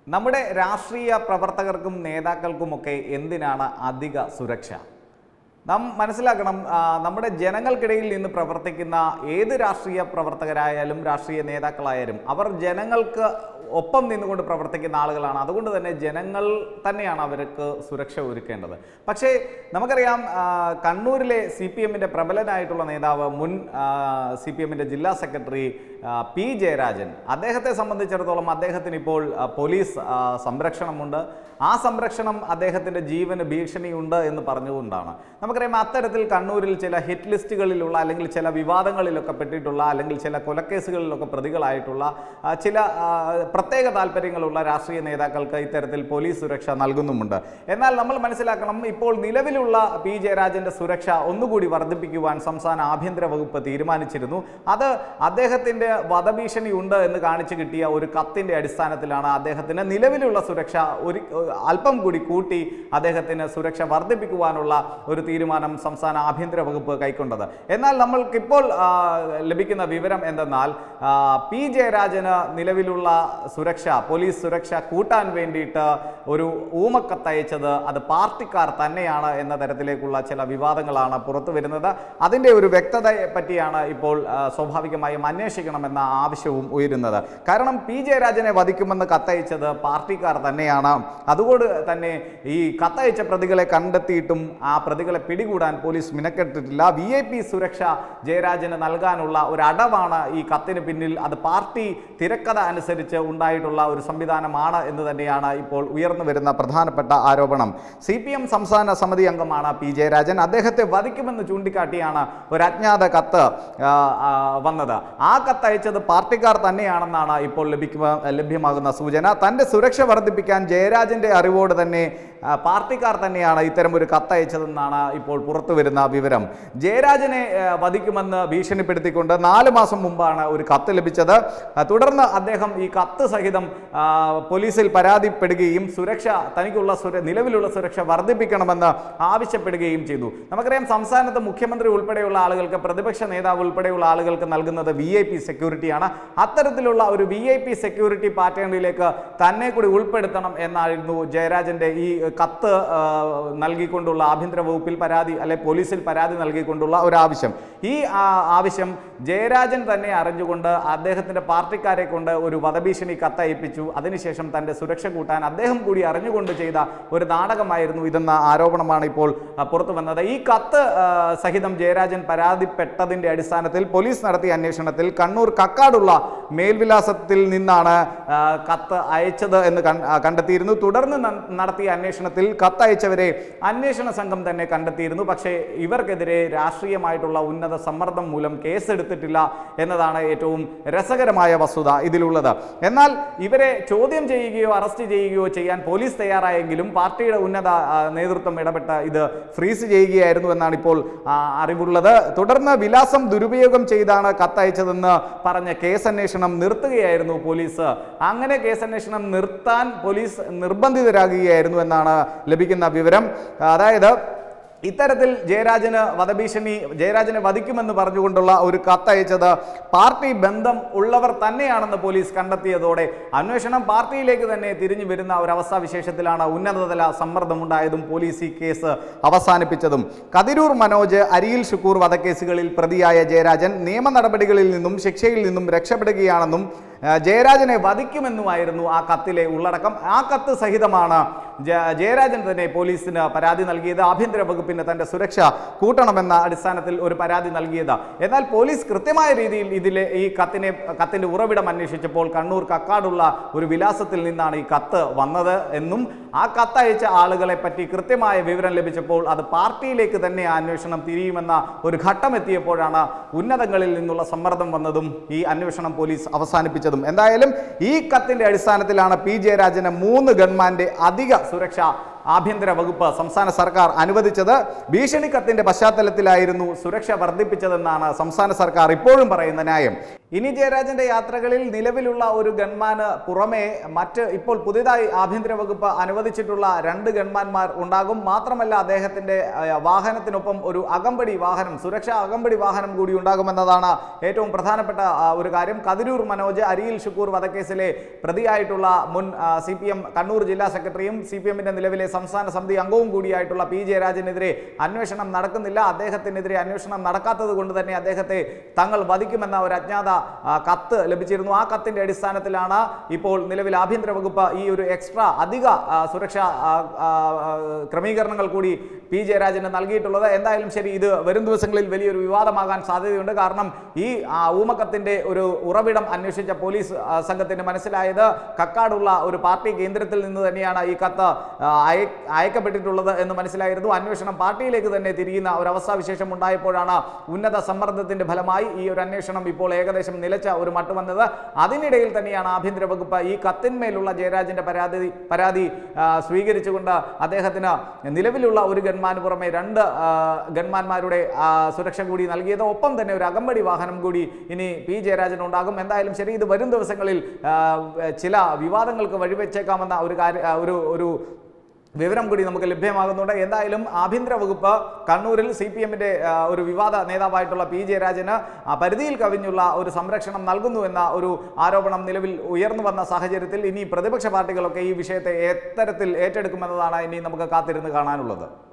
നമ്മുടെ രാഷ്ട്രീയ പ്രവർത്തകർക്കും നേതാക്കൾക്കുമൊക്കെ എന്തിനാണ് അധിക സുരക്ഷ നാം മനസ്സിലാക്കണം ആ, നമ്മുടെ ജനങ്ങൾക്കിടയിൽ നിന്ന് പ്രവർത്തിക്കുന്ന ഏത് രാഷ്ട്രീയ പ്രവർത്തകരായാലും രാഷ്ട്രീയ നേതാക്കളായാലും അവർ ജനങ്ങൾക്ക് ഒപ്പം നിന്നുകൊണ്ട് പ്രവർത്തിക്കുന്ന ആളുകളാണ് അതുകൊണ്ട് തന്നെ ജനങ്ങൾ തന്നെയാണ് അവർക്ക് സുരക്ഷ ഒരുക്കേണ്ടത് പക്ഷേ നമുക്കറിയാം ആ, കണ്ണൂരിലെ സി പി എമ്മിൻ്റെ പ്രബലനായിട്ടുള്ള നേതാവ് മുൻ സി പി എമ്മിൻ്റെ ജില്ലാ സെക്രട്ടറി ആ, പി ജയരാജൻ അദ്ദേഹത്തെ സംബന്ധിച്ചിടത്തോളം അദ്ദേഹത്തിന് ഇപ്പോൾ ആ, പോലീസ് ആ, സംരക്ഷണമുണ്ട് ആ സംരക്ഷണം അദ്ദേഹത്തിൻ്റെ ജീവന് ഭീഷണിയുണ്ട് എന്ന് പറഞ്ഞുകൊണ്ടാണ് നമുക്കറിയാം അത്തരത്തിൽ കണ്ണൂരിൽ ചില ഹിറ്റ് ലിസ്റ്റുകളിലുള്ള അല്ലെങ്കിൽ ചില വിവാദങ്ങളിലൊക്കെ പെട്ടിട്ടുള്ള അല്ലെങ്കിൽ ചില കൊലക്കേസുകളിലൊക്കെ പ്രതികളായിട്ടുള്ള ആ, ചില ആ, പ്രത്യേക താല്പര്യങ്ങളുള്ള രാഷ്ട്രീയ നേതാക്കൾക്ക് ഇത്തരത്തിൽ പോലീസ് സുരക്ഷ നൽകുന്നുമുണ്ട് എന്നാൽ നമ്മൾ മനസ്സിലാക്കണം ഇപ്പോൾ നിലവിലുള്ള പി ജയരാജന്റെ സുരക്ഷ ഒന്നുകൂടി വർദ്ധിപ്പിക്കുവാൻ സംസ്ഥാന ആഭ്യന്തര വകുപ്പ് തീരുമാനിച്ചിരുന്നു അത് അദ്ദേഹത്തിന്റെ വധഭീഷണി ഉണ്ട് എന്ന് കാണിച്ചു കിട്ടിയ ഒരു കത്തിന്റെ അടിസ്ഥാനത്തിലാണ് അദ്ദേഹത്തിന് നിലവിലുള്ള സുരക്ഷ ഒരു അല്പം കൂടി കൂട്ടി അദ്ദേഹത്തിന് സുരക്ഷ വർദ്ധിപ്പിക്കുവാനുള്ള ഒരു തീരുമാനം സംസ്ഥാന ആഭ്യന്തര വകുപ്പ് കൈക്കൊണ്ടത് എന്നാൽ നമ്മൾക്കിപ്പോൾ ആ, ലഭിക്കുന്ന വിവരം എന്തെന്നാൽ ആ, പി ജയരാജന് നിലവിലുള്ള സുരക്ഷ പോലീസ് സുരക്ഷ കൂട്ടാൻ വേണ്ടിയിട്ട് ഒരു ഊമക്കത്തയച്ചത് അത് പാർട്ടിക്കാർ തന്നെയാണ് എന്ന തരത്തിലേക്കുള്ള ചില വിവാദങ്ങളാണ് പുറത്തു വരുന്നത് അതിൻ്റെ ഒരു വ്യക്തതയെ പറ്റിയാണ് ഇപ്പോൾ ആ, സ്വാഭാവികമായും അന്വേഷിക്കണമെന്ന ആവശ്യവും ഉയരുന്നത് കാരണം പി ജയരാജനെ വധിക്കുമെന്ന് കത്തയച്ചത് പാർട്ടിക്കാർ തന്നെയാണ് അതുകൊണ്ട് തന്നെ ഈ കത്തയച്ച പ്രതികളെ കണ്ടെത്തിയിട്ടും ആ പ്രതികളെ പിടികൂടാൻ പോലീസ് മിനക്കെട്ടിട്ടില്ല വി ഐ പി സുരക്ഷ ജയരാജന് നൽകാനുള്ള ഒരു അടവാണ് ഈ കത്തിന് പിന്നിൽ അത് പാർട്ടി തിരക്കഥ അനുസരിച്ച് ഉണ്ടായിട്ടുള്ള ഒരു സംവിധാനമാണ് എന്ന് തന്നെയാണ് ഇപ്പോൾ ഉയർന്നു വരുന്ന പ്രധാനപ്പെട്ട ആരോപണം സി പി എം സംസ്ഥാന സമിതി അംഗമാണ് പി ജയരാജൻ അദ്ദേഹത്തെ വധിക്കുമെന്ന് ചൂണ്ടിക്കാട്ടിയാണ് ഒരു അജ്ഞാത കത്ത് ആ, ആ, വന്നത് ആ കത്ത് അയച്ചത് പാർട്ടിക്കാർ തന്നെയാണെന്നാണ് ഇപ്പോൾ ലഭിക്കുക ലഭ്യമാകുന്ന സൂചന തൻ്റെ സുരക്ഷ വർദ്ധിപ്പിക്കാൻ ജയരാജൻ്റെ അറിവോട് തന്നെ ആ, പാർട്ടിക്കാർ തന്നെയാണ് ഇത്തരം ഒരു കത്തയച്ചതെന്നാണ് ഇപ്പോൾ പുറത്തു വരുന്ന വിവരം ജയരാജനെ ആ, വധിക്കുമെന്ന് ഭീഷണിപ്പെടുത്തിക്കൊണ്ട് നാല് മാസം മുമ്പാണ് ഒരു കത്ത് ലഭിച്ചത് ആ, തുടർന്ന് അദ്ദേഹം ഈ കത്ത് സഹിതം ആ, പോലീസിൽ പരാതിപ്പെടുകയും സുരക്ഷ തനിക്കുള്ള സുര നിലവിലുള്ള സുരക്ഷ വർദ്ധിപ്പിക്കണമെന്ന് ആവശ്യപ്പെടുകയും ചെയ്തു നമുക്കറിയാം സംസ്ഥാനത്ത് മുഖ്യമന്ത്രി ഉൾപ്പെടെയുള്ള ആളുകൾക്ക് പ്രതിപക്ഷ നേതാവ് ഉൾപ്പെടെയുള്ള ആളുകൾക്ക് നൽകുന്നത് വി ഐ പി സെക്യൂരിറ്റിയാണ് അത്തരത്തിലുള്ള ഒരു വി ഐ പി സെക്യൂരിറ്റി പാറ്റേണിലേക്ക് തന്നെ കൂടി ഉൾപ്പെടുത്തണം എന്നായിരുന്നു ജയരാജന്റെ ഈ കത്ത് ആ, നൽകിക്കൊണ്ടുള്ള ആഭ്യന്തര വകുപ്പിൽ പരാതി അല്ലെ പോലീസിൽ പരാതി നൽകിക്കൊണ്ടുള്ള ഒരു ആവശ്യം ഈ ആ, ആവശ്യം ജയരാജൻ തന്നെ അറിഞ്ഞുകൊണ്ട് അദ്ദേഹത്തിന്റെ പാർട്ടിക്കാരെ കൊണ്ട് ഒരു വധഭീഷണി കത്തയപ്പിച്ചു അതിനുശേഷം തന്റെ സുരക്ഷ കൂട്ടാൻ അദ്ദേഹം കൂടി അറിഞ്ഞുകൊണ്ട് ചെയ്ത ഒരു നാടകമായിരുന്നു ഇതെന്ന ആരോപണമാണ് ഇപ്പോൾ ആ, പുറത്തു വന്നത് ഈ കത്ത് ആ, സഹിതം ജയരാജൻ പരാതിപ്പെട്ടതിന്റെ അടിസ്ഥാനത്തിൽ പോലീസ് നടത്തിയ അന്വേഷണത്തിൽ കണ്ണൂർ കക്കാടുള്ള മേൽവിലാസത്തിൽ നിന്നാണ് ആ, കത്ത് അയച്ചത് എന്ന് കൺ- ആ, കണ്ടെത്തിയിരുന്നു തുടർന്ന് ന- നടത്തിയ അന്വേഷണത്തിൽ കത്തയച്ചവരെ അന്വേഷണ സംഘം തന്നെ കണ്ടെത്തിയിരുന്നു പക്ഷേ ഇവർക്കെതിരെ രാഷ്ട്രീയമായിട്ടുള്ള ഉന്നത സമ്മർദ്ദം മൂലം കേസെടുത്തിട്ടില്ല എന്നതാണ് ഏറ്റവും രസകരമായ വസ്തുത ഇതിലുള്ളത് എന്നാൽ ഇവരെ ചോദ്യം ചെയ്യുകയോ അറസ്റ്റ് ചെയ്യുകയോ ചെയ്യാൻ പോലീസ് തയ്യാറായെങ്കിലും പാർട്ടിയുടെ ഉന്നത ആ, നേതൃത്വം ഇടപെട്ട് ഇത് ഫ്രീസ് ചെയ്യുകയായിരുന്നു എന്നാണ് ഇപ്പോൾ ആ, അറിവുള്ളത് തുടർന്ന് വിലാസം ദുരുപയോഗം ചെയ്താണ് കത്തയച്ചതെന്ന് പറഞ്ഞ കേസന്വേഷണം നിർത്തുകയായിരുന്നു പോലീസ് അങ്ങനെ കേസന്വേഷണം നിർത്താൻ പോലീസ് നിർബന്ധിതരാകുകയായിരുന്നു എന്നാണ് ലഭിക്കുന്ന വിവരം അതായത് ഇത്തരത്തിൽ ജയരാജന് വധഭീഷണി ജയരാജനെ വധിക്കുമെന്ന് പറഞ്ഞുകൊണ്ടുള്ള ഒരു കത്തയച്ചത് പാർട്ടി ബന്ധം ഉള്ളവർ തന്നെയാണെന്ന് പോലീസ് കണ്ടെത്തിയതോടെ അന്വേഷണം പാർട്ടിയിലേക്ക് തന്നെ തിരിഞ്ഞു വരുന്ന ഒരു അവസ്ഥാവിശേഷത്തിലാണ് ഉന്നതതല സമ്മർദ്ദമുണ്ടായതും പോലീസ് ഈ കേസ് അവസാനിപ്പിച്ചതും കതിരൂർ മനോജ് അരിയിൽ ഷുക്കൂർ വധക്കേസുകളിൽ പ്രതിയായ ജയരാജൻ നിയമ നടപടികളിൽ നിന്നും ശിക്ഷയിൽ നിന്നും രക്ഷപ്പെടുകയാണെന്നും ആ, ജയരാജനെ വധിക്കുമെന്നുമായിരുന്നു ആ കത്തിലെ ഉള്ളടക്കം ആ കത്ത് സഹിതമാണ് ജ- ജയരാജൻ തന്നെ പോലീസിന് പരാതി നൽകിയത് ആഭ്യന്തര വകുപ്പിന് തന്റെ സുരക്ഷ കൂട്ടണമെന്ന അടിസ്ഥാനത്തിൽ ഒരു പരാതി നൽകിയത് എന്നാൽ പോലീസ് കൃത്യമായ രീതിയിൽ ഇതിലെ ഈ കത്തിനെ കത്തിന്റെ ഉറവിടം അന്വേഷിച്ചപ്പോൾ കണ്ണൂർ കക്കാടുള്ള ഒരു വിലാസത്തിൽ നിന്നാണ് ഈ കത്ത് വന്നത് എന്നും ആ കത്തയച്ച ആളുകളെ പറ്റി കൃത്യമായ വിവരം ലഭിച്ചപ്പോൾ അത് പാർട്ടിയിലേക്ക് തന്നെ ആ അന്വേഷണം തിരിയുമെന്ന ഒരു ഘട്ടം എത്തിയപ്പോഴാണ് ഉന്നതങ്ങളിൽ നിന്നുള്ള സമ്മർദ്ദം വന്നതും ഈ അന്വേഷണം പോലീസ് അവസാനിപ്പിച്ചതും എന്തായാലും ഈ കത്തിന്റെ അടിസ്ഥാനത്തിലാണ് പി ജയരാജന് മൂന്ന് ഗൺമാന്റെ അധിക സുരക്ഷ ആഭ്യന്തര വകുപ്പ് സംസ്ഥാന സർക്കാർ അനുവദിച്ചത് ഭീഷണി കത്തിന്റെ പശ്ചാത്തലത്തിലായിരുന്നു സുരക്ഷ വർദ്ധിപ്പിച്ചതെന്നാണ് സംസ്ഥാന സർക്കാർ ഇപ്പോഴും പറയുന്ന ന്യായം ഇനി ജയരാജന്റെ യാത്രകളിൽ നിലവിലുള്ള ഒരു ഗൺമാന് പുറമെ മറ്റ് ഇപ്പോൾ പുതിയതായി ആഭ്യന്തര വകുപ്പ് അനുവദിച്ചിട്ടുള്ള രണ്ട് ഗൺമാന്മാർ ഉണ്ടാകും മാത്രമല്ല അദ്ദേഹത്തിന്റെ ആ, വാഹനത്തിനൊപ്പം ഒരു അകമ്പടി വാഹനം സുരക്ഷാ അകമ്പടി വാഹനം കൂടി ഉണ്ടാകുമെന്നതാണ് ഏറ്റവും പ്രധാനപ്പെട്ട ആ, ഒരു കാര്യം കതിരൂർ മനോജ് അരിയിൽ ഷുക്കൂർ വധക്കേസിലെ പ്രതിയായിട്ടുള്ള മുൻ സി പി എം കണ്ണൂർ ജില്ലാ സെക്രട്ടറിയും സി പി എമ്മിന്റെ നിലവിലെ സംസ്ഥാന സമിതി അംഗവും കൂടിയായിട്ടുള്ള പി ജയരാജനെതിരെ അന്വേഷണം നടക്കുന്നില്ല അദ്ദേഹത്തിനെതിരെ അന്വേഷണം നടക്കാത്തത് കൊണ്ട് തന്നെ അദ്ദേഹത്തെ തങ്ങൾ വധിക്കുമെന്ന ഒരു അജ്ഞാത ആ, കത്ത് ലഭിച്ചിരുന്നു ആ കത്തിന്റെ അടിസ്ഥാനത്തിലാണ് ഇപ്പോൾ നിലവിൽ ആഭ്യന്തര വകുപ്പ് ഈ ഒരു എക്സ്ട്രാ അധിക ആ, സുരക്ഷാ ആ, ആ, ആ, ക്രമീകരണങ്ങൾ കൂടി പി ജയരാജന് നൽകിയിട്ടുള്ളത് എന്തായാലും ശരി ഇത് വരും ദിവസങ്ങളിൽ വലിയൊരു വിവാദമാകാൻ സാധ്യതയുണ്ട് കാരണം ഈ ആ, ഊമക്കത്തിന്റെ ഒരു ഉറവിടം അന്വേഷിച്ച പോലീസ് ആ, സംഘത്തിന് മനസ്സിലായത് കക്കാടുള്ള ഒരു പാർട്ടി കേന്ദ്രത്തിൽ നിന്ന് തന്നെയാണ് ഈ കത്ത് ആ, അയ- അയക്കപ്പെട്ടിട്ടുള്ളത് എന്ന് മനസ്സിലായിരുന്നു അന്വേഷണം പാർട്ടിയിലേക്ക് തന്നെ തിരിയുന്ന ഒരു അവസ്ഥാവിശേഷം ഉണ്ടായപ്പോഴാണ് ഉന്നത സമ്മർദ്ദത്തിന്റെ ഫലമായി ഈ ഒരു അന്വേഷണം ഇപ്പോൾ ഏകദേശം നിലച്ച ഒരു മട്ട് വന്നത് അതിനിടയിൽ തന്നെയാണ് ആഭ്യന്തര വകുപ്പ് ഈ കത്തിന്മേലുള്ള ജയരാജന്റെ പരാതി പരാതി ആ, സ്വീകരിച്ചുകൊണ്ട് അദ്ദേഹത്തിന് നിലവിലുള്ള ഒരു ഗൺമാന് പുറമെ രണ്ട് ആ, ഗൺമാന്മാരുടെ ആ, സുരക്ഷ കൂടി നൽകിയത് ഒപ്പം തന്നെ ഒരു അകമ്പടി വാഹനം കൂടി ഇനി പി ജയരാജൻ ഉണ്ടാകും എന്തായാലും ശരി ഇത് വരും ദിവസങ്ങളിൽ ആ, ചില വിവാദങ്ങൾക്ക് വഴിവെച്ചേക്കാമെന്ന ഒരു കാര്യ ആ, ഒരു ഒരു വിവരം കൂടി നമുക്ക് ലഭ്യമാകുന്നുണ്ട് എന്തായാലും ആഭ്യന്തര വകുപ്പ് കണ്ണൂരിൽ സി പി എമ്മിന്റെ ഒരു വിവാദ നേതാവായിട്ടുള്ള പി ജയരാജന് ആ പരിധിയിൽ കവിഞ്ഞുള്ള ഒരു സംരക്ഷണം നൽകുന്നു എന്ന ഒരു ആരോപണം നിലവിൽ ഉയർന്നു വന്ന സാഹചര്യത്തിൽ ഇനി പ്രതിപക്ഷ പാർട്ടികളൊക്കെ ഈ വിഷയത്തെ എത്തരത്തിൽ ഏറ്റെടുക്കുമെന്നതാണ് ഇനി നമുക്ക് കാത്തിരുന്ന് കാണാനുള്ളത്